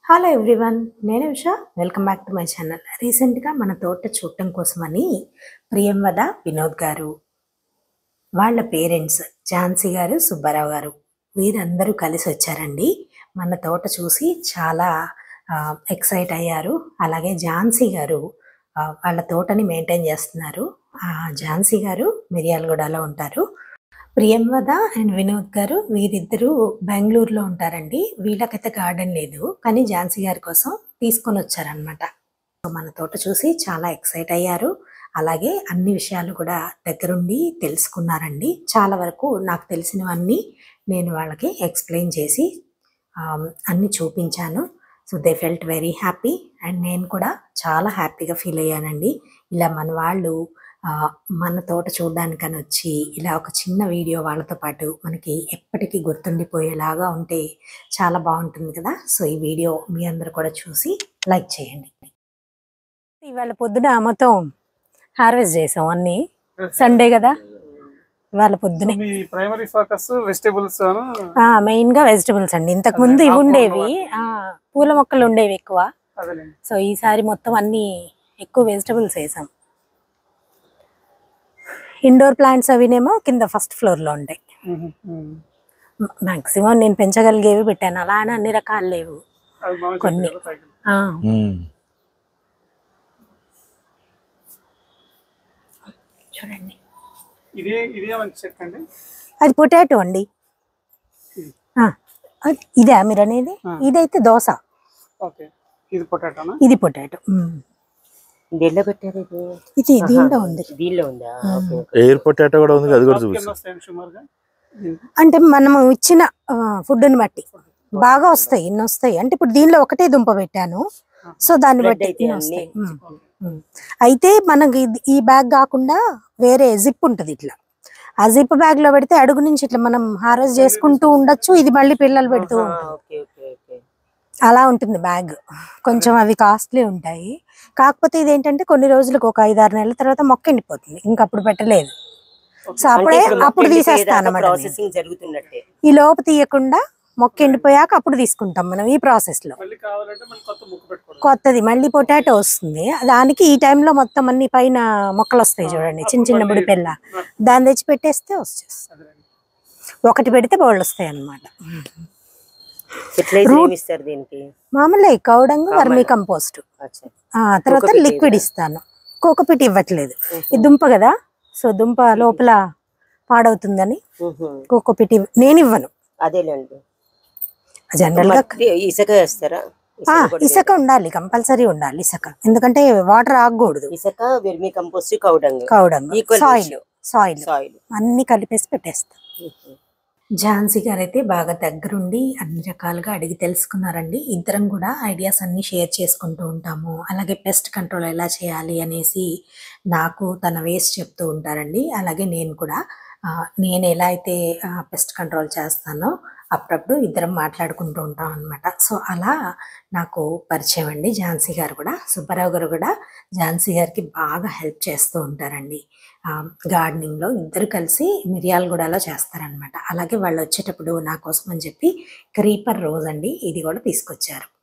Hello everyone నేను Usha welcome back to my channel రీసెంట్గా మన తోట చూడటం కోసమని ప్రియంవద వినోద్ గారు వాళ్ళ పేరెంట్స్ ఝాన్సీ గారు సుబ్బారావు గారు వీరందరూ కలిసి వచ్చారండి మన తోట చూసి చాలా ఎక్సైట్ అయ్యారు అలాగే ఝాన్సీ గారు ఆ, వాళ్ళ తోటని మెయింటైన్ చేస్తున్నారు ఆ, ఝాన్సీ గారు మిర్యాలగూడలో ఉంటారు ప్రియంవద అండ్ వినోద్ గారు వీరిద్దరూ బెంగళూరులో ఉంటారండి వీళ్ళకైతే గార్డెన్ లేదు కానీ ఝాన్సీ గారి కోసం తీసుకొని వచ్చారనమాట సో మన తోట చూసి చాలా ఎక్సైట్ అయ్యారు అలాగే అన్ని విషయాలు కూడా దగ్గరుండి తెలుసుకున్నారండి చాలా వరకు నాకు తెలిసినవన్నీ నేను వాళ్ళకి ఎక్స్ప్లెయిన్ చేసి ఆమ్, అన్ని చూపించాను so they felt very happy and నేను కూడా చాలా హ్యాపీగా ఫీల్ అయ్యానండి ఇలా మన వాళ్ళు ఆ, మన తోట చూడడానికని వచ్చి ఇలా ఒక చిన్న వీడియో వాళ్ళతో పాటు మనకి ఎప్పటికీ గుర్తుండిపోయేలాగా ఉంటే చాలా బాగుంటుంది కదా సో ఈ వీడియో మీ అందరు కూడా చూసి లైక్ చేయండి ఇవాళ పొద్దున మొత్తం హార్వెస్ట్ చేసాం అన్ని సండే కదా ఇవాళ పొద్దునే మీ ప్రైమరీ ఫోకస్ వెజిటేబుల్స్ మెయిన్ గా వెజిటబుల్స్ అండి ఇంతకు ముందు ఇవి ఉండేవి ఆ, పూల మొక్కలు ఉండేవి ఎక్కువ అదేలేండి సో ఈసారి మొత్తం అన్ని ఎక్కువ వెజిటబుల్స్ వేసాం ఇండోర్ ప్లాంట్స్ అవినేమో కింద ఫస్ట్ ఫ్లోర్ లో ఉంటాయి మ్మ్. మ్మ్. మాక్సిమం నేను పెంచగలిగేవి పెట్టాను అలా అని అన్ని రకాలు లేవు అది బాగా కొన్ని. చెప్పారు, పైకి. ఆ, చూడండి ఇదే ఇదే మంచి చెట్టు అండి అది పొటాటో అండి ఆ, అది- ఇదే మీరు అనేది ఆ. ఇదైతే దోశ ఓకే ఇది పొటాటోనా ఇది పొటాటో దీనిలో పెట్టారు ఇది ఇది దీంట్లో ఉంది దీనిలో ఉందా ఓకే ఓకే. ఎయిర్ పొటాటో కూడా ఉంది అది కూడా కింద చూపిస్తాం వస్తాయి సుమారుగా అంటే మనము ఇచ్చిన ఫుడ్ని బట్టి బాగా వస్తాయి ఇన్ని వస్తాయి అంటే ఇప్పుడు దీనిలో ఒకటే దుంప పెట్టాను సో దాన్ని Spread బట్టి అయితే ఇన్ని అన్ని. వస్తాయి ఉమ్, ఉమ్. అయితే మనకి ఇది- ఈ బ్యాగ్ కాకుండా వేరే జిప్ ఉంటుంది ఇట్లా ఆ జిప్ బ్యాగ్ లో పెడితే అడుగు నుంచి ఇట్లా మనం హార్వెస్ట్ చేసుకుంటూ ఉండొచ్చు ఇది మళ్ళీ పిల్లలు పెడుతూ ఆహా, ఉంటారు ఓకే ఓకే ఓకే అలా ఉంటుంది బ్యాగ్ కొంచెం అవి కాస్ట్లీ ఉంటాయి కాకపోతే ఇదేంటంటే కొన్ని రోజులకు ఒక ఐదు ఆరు నెలల తర్వాత మొక్క ఎండిపోతుంది ఇంకా అప్పుడు పెట్టలేదు సో అప్పుడే అప్పుడు తీసేస్తాను అన్నమాట నేను. ప్రాసెసింగ్ జరుగుతున్నట్టే ఈ లోపు తీయకుండా మొక్క ఎండిపోయాక అప్పుడు తీసుకుంటాం మనం ఈ ప్రాసెస్ లో మళ్ళీ కావాలంటే మళ్ళీ కొత్త ముక్క పెట్టుకోవడం కొత్తది మళ్ళీ పొటాటో వస్తుంది దానికి ఈ టైంలో మొత్తం అన్ని పైన మొక్కలు వస్తాయి చూడండి చిన్న చిన్న మళ్ళీ- బుడిపెల్ల దాన్ని తెచ్చి పెట్టేస్తే వచ్చేస్తుంది అదేలేండి. ఒకటి పెడితే బోళ్ళు వస్తాయి అన్నమాట ఫెర్టిలైజర్ Root- ఏమి ఇస్తారు దీనికి మామూలే కౌడంగు Common. వర్మీ కంపోస్ట్ అచ్చా ఆ తర్వాత కోకోపీట్ లిక్విడ్ ఇవ్వరా? ఇస్తాను కోకోపీట్ ఇవ్వట్లేదు ఇది దుంప కదా సో దుంప లోపల పాడవుతుందని మ్హూ. కోకోపీట్ ఇవ్- నేను ఇవ్వను అదేలేండి జనరల్ గా మట్టి ఇసుక వేస్తారా ఆ, ఇసుక కూడా ఇసుక ఉండాలి కంపల్సరీ ఉండాలి ఇసుక ఎందుకంటే వాటర్ ఆగకూడదు ఇసుక vermicompost cow dung cow dung Equal soil ratio. Soil soil అన్ని కలిపేసి పెట్టేస్తాం ఝాన్సీ గారు అయితే బాగా దగ్గరుండి అన్ని రకాలుగా అడిగి తెలుసుకున్నారండి ఇద్దరం కూడా ఐడియాస్ అన్ని షేర్ చేసుకుంటూ ఉంటాము అలాగే పెస్ట్ కంట్రోల్ ఎలా చేయాలి అనేసి నాకు తన వేస్ట్ చెప్తూ ఉంటారండి అలాగే నేను కూడా ఆ, నేను ఎలా అయితే పెస్ట్ కంట్రోల్ చేస్తానో అప్పుడప్పుడు ఇద్దరం మాట్లాడుకుంటూ ఉంటాం అనమాట సో అలా నాకు పరిచయం అండి ఝాన్సీ గారు కూడా సుబ్బారావు గారు కూడా ఝాన్సీ గారికి బాగా హెల్ప్ చేస్తూ ఉంటారండి గార్డెనింగ్లో ఇద్దరు కలిసి మిరియాలగూడలో చేస్తారనమాట అలాగే వాళ్ళు వచ్చేటప్పుడు నా కోసం అని చెప్పి క్రీపర్ రోజ్ అండి ఇది కూడా తీసుకొచ్చారు